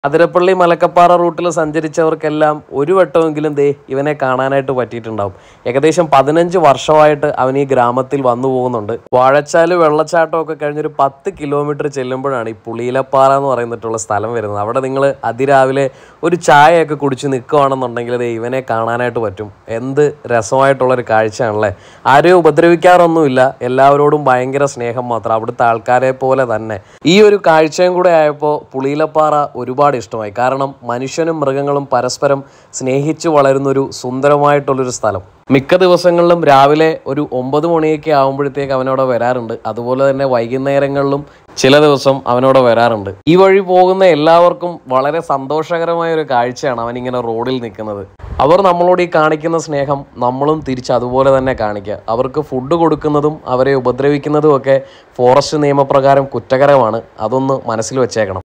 അതിരപ്പള്ളി മലക്കപ്പാറ റൂട്ടിൽ സഞ്ചരിച്ചവർക്കെല്ലാം ഒരു വട്ടമെങ്കിലും ദേ ഇവനെ കാണാനായിട്ട് പറ്റിയിട്ടുണ്ടാവും ഏകദേശം പതിനഞ്ച് വർഷമായിട്ട് അവൻ ഈ ഗ്രാമത്തിൽ വന്നു പോകുന്നുണ്ട് വാഴച്ചാല് വെള്ളച്ചാട്ടം ഒക്കെ കഴിഞ്ഞൊരു പത്ത് കിലോമീറ്റർ ചെല്ലുമ്പോഴാണ് ഈ പുളിയിലപ്പാറ എന്ന് പറയുന്നിട്ടുള്ള സ്ഥലം വരുന്നത് അവിടെ നിങ്ങൾ അതിരാവിലെ ഒരു ചായയൊക്കെ കുടിച്ച് നിൽക്കുകയാണെന്നുണ്ടെങ്കിൽ ദേ ഇവനെ കാണാനായിട്ട് പറ്റും എന്ത് രസമായിട്ടുള്ളൊരു കാഴ്ചയാണല്ലേ ആരെയും ഉപദ്രവിക്കാറൊന്നുമില്ല എല്ലാവരോടും ഭയങ്കര സ്നേഹം മാത്രം അവിടുത്തെ ആൾക്കാരെ പോലെ തന്നെ ഈ ഒരു കാഴ്ചയും കൂടെ ആയപ്പോൾ പുളിയിലപ്പാറ ഒരുപാട് ഇഷ്ടമായി കാരണം മനുഷ്യനും മൃഗങ്ങളും പരസ്പരം സ്നേഹിച്ചു വളരുന്നൊരു സുന്ദരമായിട്ടുള്ളൊരു സ്ഥലം മിക്ക ദിവസങ്ങളിലും രാവിലെ ഒരു ഒമ്പത് മണിയൊക്കെ ആകുമ്പോഴത്തേക്ക് അവനവിടെ വരാറുണ്ട് അതുപോലെ തന്നെ വൈകുന്നേരങ്ങളിലും ചില ദിവസം അവനവിടെ വരാറുണ്ട് ഈ വഴി പോകുന്ന എല്ലാവർക്കും വളരെ സന്തോഷകരമായ ഒരു കാഴ്ചയാണ് അവനിങ്ങനെ റോഡിൽ നിൽക്കുന്നത് അവർ നമ്മളോട് ഈ കാണിക്കുന്ന സ്നേഹം നമ്മളും തിരിച്ച് അതുപോലെ തന്നെ കാണിക്കുക അവർക്ക് ഫുഡ് കൊടുക്കുന്നതും അവരെ ഉപദ്രവിക്കുന്നതും ഒക്കെ ഫോറസ്റ്റ് നിയമപ്രകാരം കുറ്റകരമാണ് അതൊന്ന് മനസ്സിൽ വെച്ചേക്കണം